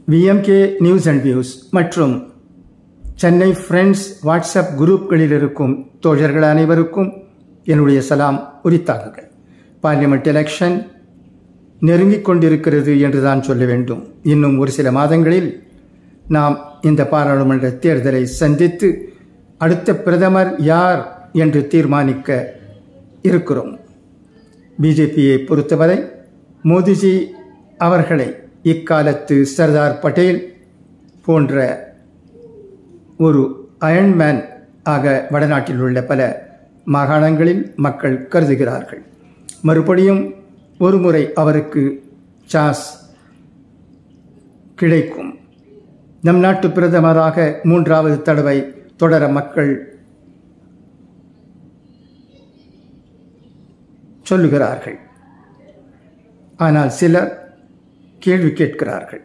VMK news and views மற்றும் Chennai friends WhatsApp குரூப்களில் இருக்கும் தோழர்கள் அனைவருக்கும் என்னுடைய சலாம் உரித்தாகுக பார்லிமெண்ட் எலெக்ஷன் நெருங்கிக் கொண்டிருக்கிறது என்று தான் சொல்ல வேண்டும் இன்னும் ஒரு சில மாதங்களில் நாம் இந்த பாராளுமன்ற தேர்தலை சந்தித்து அடுத்த பிரதமர் யார் என்று தீர்மானிக்க இருக்கிறோம் பிஜேபியை பொறுத்தவரை மோடிஜி அவர்களை இக்காலத்து சர்தார் பட்டேல் போன்ற ஒரு அயன்மேன் ஆக வடநாட்டில் உள்ள பல மாகாணங்களில் மக்கள் கருதுகிறார்கள் மறுபடியும் ஒருமுறை அவருக்கு சாஸ் கிடைக்கும் நம் நாட்டு பிரதமராக மூன்றாவது தடவை தொடர மக்கள் சொல்லுகிறார்கள் ஆனால் சிலர் கேள்வி கேட்கிறார்கள்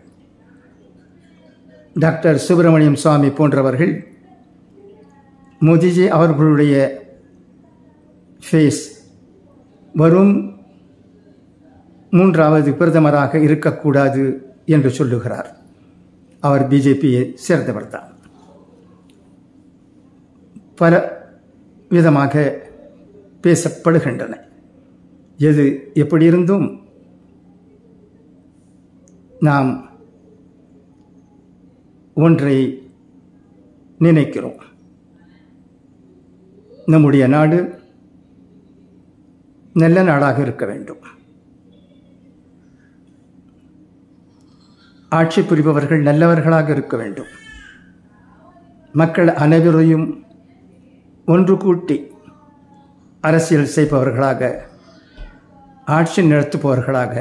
டாக்டர் சுப்பிரமணியம் சுவாமி போன்றவர்கள் மோதிஜி அவர்களுடைய ஃபேஸ் வரும் மூன்றாவது பிரதமராக இருக்கக்கூடாது என்று சொல்லுகிறார் அவர் பிஜேபியை சேர்ந்தவர் தான் பல விதமாக பேசப்படுகின்றன எது எப்படி இருந்தும் நாம் ஒன்றை நினைக்கிறோம் நம்முடைய நாடு நல்ல நாடாக இருக்க வேண்டும் ஆட்சி புரிபவர்கள் நல்லவர்களாக இருக்க வேண்டும் மக்கள் அனைவரையும் ஒன்று கூட்டி அரசியல் செய்பவர்களாக ஆட்சி நடத்துபவர்களாக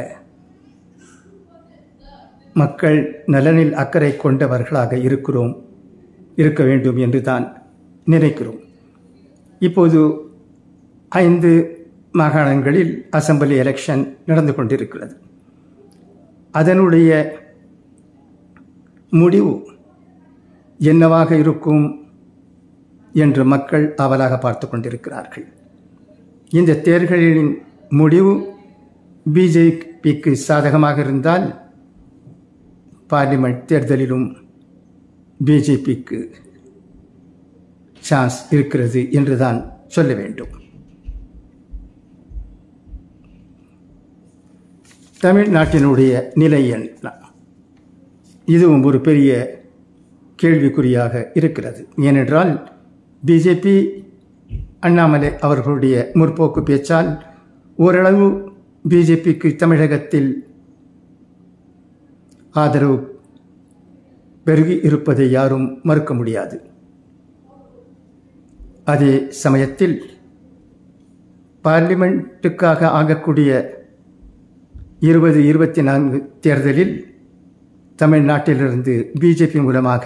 மக்கள் நலனில் அக்கறை கொண்டவர்களாக இருக்கிறோம் இருக்க வேண்டும் என்று தான் நினைக்கிறோம் இப்போது ஐந்து மாகாணங்களில் அசம்பிளி எலெக்ஷன் நடந்து கொண்டிருக்கிறது அதனுடைய முடிவு என்னவாக இருக்கும் என்று மக்கள் அவலாக பார்த்து கொண்டிருக்கிறார்கள் இந்த தேர்தலின் முடிவு பிஜேபிக்கு சாதகமாக இருந்தால் பார்லிமெண்ட் தேர்தலிலும் பிஜேபிக்கு சான்ஸ் இருக்கிறது என்றுதான் சொல்ல வேண்டும் தமிழ்நாட்டினுடைய நிலை என்ன இதுவும் ஒரு பெரிய கேள்விக்குறியாக இருக்கிறது ஏனென்றால் பிஜேபி அண்ணாமலை அவர்களுடைய முற்போக்கு பேச்சால் ஓரளவு பிஜேபிக்கு தமிழகத்தில் ஆதரவு பெருகி இருப்பதை யாரும் மறுக்க முடியாது அதே சமயத்தில் பார்லிமெண்ட்டுக்காக ஆகக்கூடிய இருபது இருபத்தி நான்கு தேர்தலில் தமிழ்நாட்டிலிருந்து பிஜேபி மூலமாக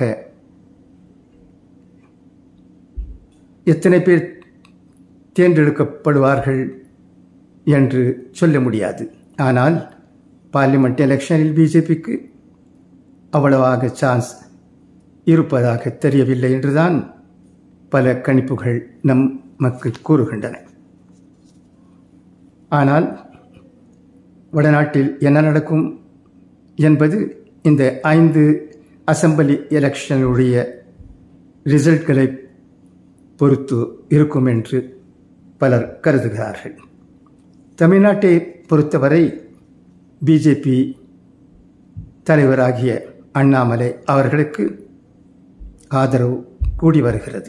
எத்தனை பேர் தேர்ந்தெடுக்கப்படுவார்கள் என்று சொல்ல முடியாது ஆனால் பார்லிமெண்ட் எலெக்ஷனில் பிஜேபிக்கு அவ்வளவாக சான்ஸ் இருப்பதாக தெரியவில்லை என்றுதான் பல கணிப்புகள் நமக்கு கூறுகின்றன ஆனால் வடநாட்டில் என்ன நடக்கும் என்பது இந்த ஐந்து அசம்பிளி எலெக்ஷனுடைய ரிசல்ட்களை பொறுத்து இருக்கும் என்று பலர் கருதுகிறார்கள் தமிழ்நாட்டை பொறுத்தவரை பிஜேபி தலைவராகிய அண்ணாமலை அவர்களுக்கு ஆதரவு கூடி வருகிறது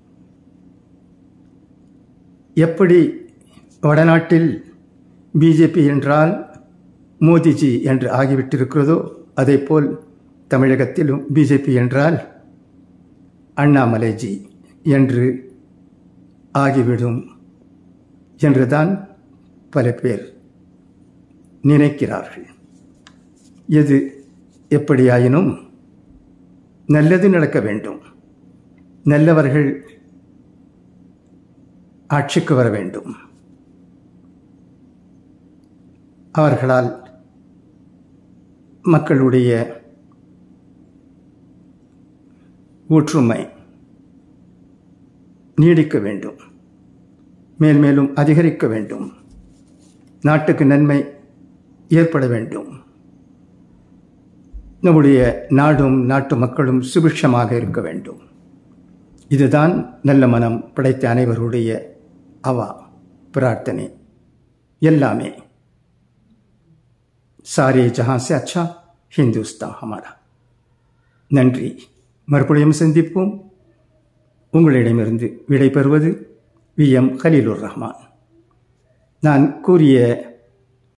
எப்படி வடநாட்டில் பிஜேபி என்றால் மோடிஜி என்று ஆகிவிட்டிருக்கிறதோ அதேபோல் தமிழகத்திலும் பிஜேபி என்றால் அண்ணாமலைஜி என்று ஆகிவிடும் என்றுதான் பல பேர் நினைக்கிறார்கள் எது எப்படியாயினும் நல்லது நடக்க வேண்டும் நல்லவர்கள் ஆட்சிக்கு வர வேண்டும் அவர்களால் மக்களுடைய ஒற்றுமை நீடிக்க வேண்டும் மேல் மேலும் அதிகரிக்க வேண்டும் நாட்டுக்கு நன்மை ஏற்பட வேண்டும் நம்முடைய நாடும் நாட்டு மக்களும் சுபிட்சமாக இருக்க வேண்டும் இதுதான் நல்ல மனம் படைத்த அனைவருடைய அவா பிரார்த்தனை எல்லாமே சாரே ஜஹான் சே அச்சா ஹிந்துஸ்தான் ஹமாரா நன்றி மறுபடியும் சந்திப்போம் உங்களிடமிருந்து விடைபெறுவது வி எம் கலீலுர் ரஹ்மான் நான் கூறிய